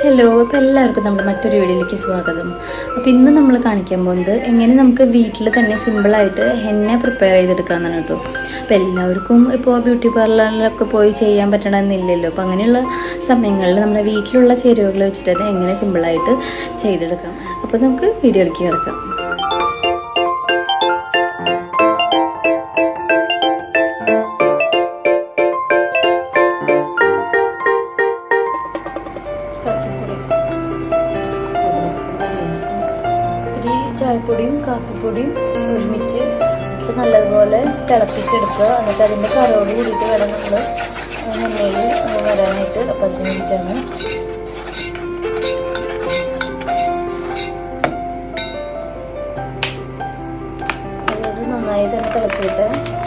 hello അപ്പോൾ എല്ലാവർക്കും നമ്മുടെ മറ്റൊരു വീഡിയോയിലേക്ക് സ്വാഗതം അപ്പോൾ ഇന്ന് നമ്മൾ കാണിക്കാൻ പോകുന്നത് എങ്ങനെ നമുക്ക് വീട്ടിൽ തന്നെ സിമ്പിളായിട്ട് ഹെന്ന പ്രിപ്പയർ ചെയ്തെടുക്കാമെന്നാണ് കേട്ടോ അപ്പോൾ എല്ലാവർക്കും ഇപ്പോൾ ബ്യൂട്ടി പാർലറിലൊക്കെ പോയി ചെയ്യാൻ പറ്റണമെന്നില്ലല്ലോ അപ്പോൾ അങ്ങനെയുള്ള സമയങ്ങളിൽ നമ്മുടെ വീട്ടിലുള്ള ചേരുവകൾ വെച്ചിട്ട് തന്നെ എങ്ങനെ സിമ്പിളായിട്ട് ചെയ്തെടുക്കാം അപ്പോൾ നമുക്ക് വീഡിയോയിലേക്ക് കിടക്കാം ഇത്തിരി ചായപ്പൊടിയും കാപ്പിപ്പൊടിയും ഒരുമിച്ച് ഇട്ട് നല്ലതുപോലെ തിളപ്പിച്ചെടുക്കുക എന്നിട്ട് അതിൻ്റെ കറോട് കൂടിയിട്ട് വേണം നമ്മൾ എണ്ണയിൽ വരാനായിട്ട് അപ്പം അതിന് വേണ്ടിയിട്ടാണ് അത് നന്നായി തന്നെ തിളച്ചിട്ട്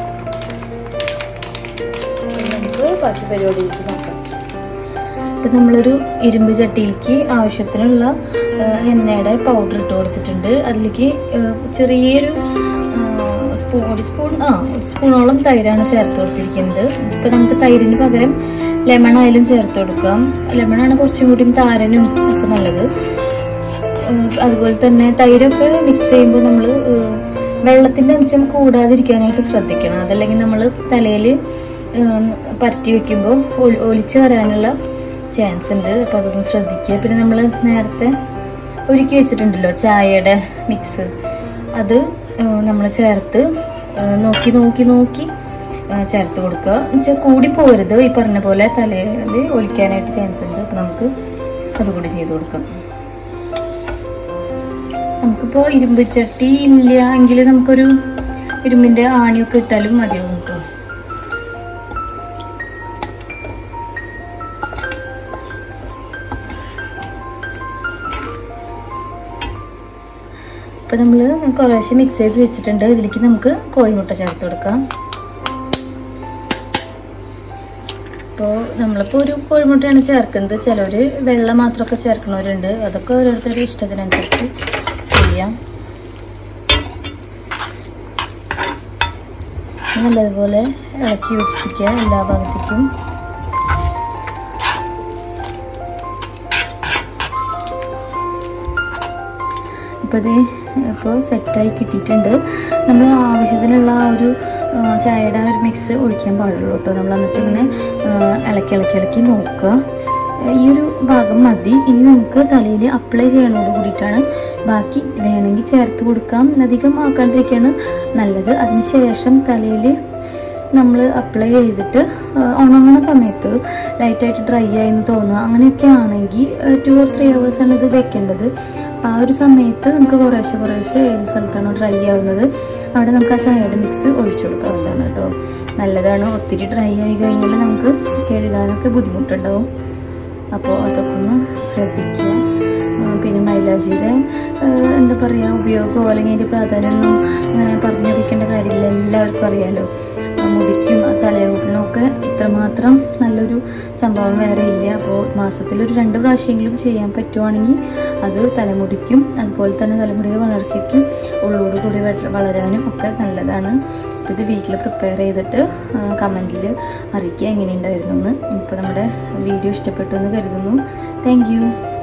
നമുക്ക് ബാക്കി പരിപാടിയിലേക്ക് നോക്കാം ഇപ്പം നമ്മളൊരു ഇരുമ്പ് ചട്ടിയിലേക്ക് ആവശ്യത്തിനുള്ള ആ, എണ്ണയുടെ പൗഡർ ഇട്ട് കൊടുത്തിട്ടുണ്ട് അതിലേക്ക് ആ, ചെറിയൊരു സ്പൂൺ ഒരു സ്പൂൺ ആ ഒരു സ്പൂണോളം തൈരാണ് ചേർത്ത് കൊടുത്തിരിക്കുന്നത് ഇപ്പം നമുക്ക് തൈരിന് പകരം ലെമൺ ആയാലും ചേർത്ത് കൊടുക്കാം ലെമണാണ് കുറച്ചും കൂടി താരനും ഒക്കെ നല്ലത് ആ, അതുപോലെ തന്നെ തൈരൊക്കെ മിക്സ് ചെയ്യുമ്പോൾ നമ്മൾ വെള്ളത്തിന്റെ അംശം കൂടാതിരിക്കാനായിട്ട് ശ്രദ്ധിക്കണം അതല്ലെങ്കിൽ നമ്മൾ തലയിൽ പരത്തി വെക്കുമ്പോൾ ഒലിച്ചു വരാനുള്ള ചാൻസ് ഉണ്ട് അപ്പോൾ അതൊന്ന് ശ്രദ്ധിക്കുക പിന്നെ നമ്മൾ നേരത്തെ ഒരുക്കി വെച്ചിട്ടുണ്ടല്ലോ ചായയുടെ മിക്സ് അത് നമ്മൾ ചേർത്ത് ആ, നോക്കി നോക്കി നോക്കി ആ, ചേർത്ത് കൊടുക്കുക എന്നുവെച്ചാൽ കൂടി പോരുത് ഈ പറഞ്ഞ പോലെ തലയിൽ ഒലിക്കാനായിട്ട് ചാൻസ് ഉണ്ട് അപ്പോൾ നമുക്ക് അതുകൂടി ചെയ്ത് കൊടുക്കാം നമുക്കിപ്പോ ഇരുമ്പ് ചട്ടി ഇല്ല എങ്കിൽ നമുക്കൊരു ഇരുമ്പിന്റെ ആണിയൊക്കെ ഇട്ടാലും മതിയാവും കേട്ടോ ഇപ്പൊ നമ്മള് കുറേശ്ശെ മിക്സ് ചെയ്ത് വെച്ചിട്ടുണ്ട് ഇതിലേക്ക് നമുക്ക് കോഴിമുട്ട ചേർത്ത് കൊടുക്കാം അപ്പോൾ നമ്മളിപ്പോൾ ഒരു കോഴിമുട്ടയാണ് ചേർക്കുന്നത് ചിലർ വെള്ള മാത്രമൊക്കെ ചേർക്കുന്നവരുണ്ട് അതൊക്കെ ഓരോരുത്തരുടെ ഇഷ്ടത്തിനനുസരിച്ച് ചെയ്യാം നല്ലതുപോലെ ഇളക്കി യോജിപ്പിക്കുക എല്ലാ ഭാഗത്തേക്കും ഇപ്പോൾ ഇത് ഇപ്പോൾ സെറ്റായി കിട്ടിയിട്ടുണ്ട് നമ്മൾ ആവശ്യത്തിനുള്ള ആ ഒരു ആ, ചായയുടെ ആ ഒരു മിക്സ് ഒഴിക്കാൻ പാടുള്ളൂ കേട്ടോ നമ്മൾ എന്നിട്ട് ഇങ്ങനെ ആ, ഇളക്കി ഇളക്കി ഇളക്കി നോക്കുക ഈ ഒരു ഭാഗം മതി ഇനി നമുക്ക് തലയിൽ അപ്ലൈ ചെയ്യണോട് കൂടിയിട്ടാണ് ബാക്കി വേണമെങ്കിൽ ചേർത്ത് കൊടുക്കാം അധികം ആക്കാണ്ടിരിക്കുകയാണ് നല്ലത് അതിനുശേഷം തലയിൽ നമ്മൾ അപ്ലൈ ചെയ്തിട്ട് ആ, ഉണങ്ങുന്ന സമയത്ത് ലൈറ്റായിട്ട് ഡ്രൈ ആയി എന്ന് തോന്നുക അങ്ങനെയൊക്കെ ആണെങ്കിൽ ടു ഓർ ത്രീ ആണ് ഇത് വെക്കേണ്ടത് അപ്പോൾ ആ ഒരു സമയത്ത് നമുക്ക് കുറേശ്ശെ കുറേശ്ശെ ഏത് സ്ഥലത്താണോ ഡ്രൈ ആവുന്നത് അവിടെ നമുക്ക് ആ ചായയുടെ മിക്സ് ഒഴിച്ചു കൊടുക്കാവുന്നതാണ് കേട്ടോ നല്ലതാണ് ഒത്തിരി ഡ്രൈ ആയി കഴിഞ്ഞാൽ നമുക്ക് കഴുകാനൊക്കെ ബുദ്ധിമുട്ടുണ്ടാവും അപ്പോൾ അതൊക്കെ ഒന്ന് ശ്രദ്ധിക്കുക ആ, പിന്നെ മൈലാജിയുടെ ആ, എന്താ പറയുക ഉപയോഗമോ അല്ലെങ്കിൽ അതിൻ്റെ പ്രാധാന്യമൊന്നും അങ്ങനെ പറഞ്ഞിരിക്കേണ്ട കാര്യമില്ല എല്ലാവർക്കും അറിയാലോ ആ, മുടിക്കും ആ തലയോട്ടിനും ഒക്കെ ഇത്രമാത്രം നല്ലൊരു സംഭവം വേറെ ഇല്ല അപ്പോൾ മാസത്തിൽ ഒരു രണ്ട് പ്രാവശ്യമെങ്കിലും ചെയ്യാൻ പറ്റുവാണെങ്കിൽ അത് തലമുടിക്കും അതുപോലെ തന്നെ തലമുടിയുടെ വളർച്ചയ്ക്കും ഉള്ളോട് കൂടി വ- വളരാനും ഒക്കെ നല്ലതാണ് അപ്പോൾ ഇത് വീട്ടിൽ പ്രിപ്പയർ ചെയ്തിട്ട് കമൻറ്റിൽ അറിയിക്കുക എങ്ങനെയുണ്ടായിരുന്നു എന്ന് ഇപ്പോൾ നമ്മുടെ വീഡിയോ ഇഷ്ടപ്പെട്ടു എന്ന് കരുതുന്നു താങ്ക്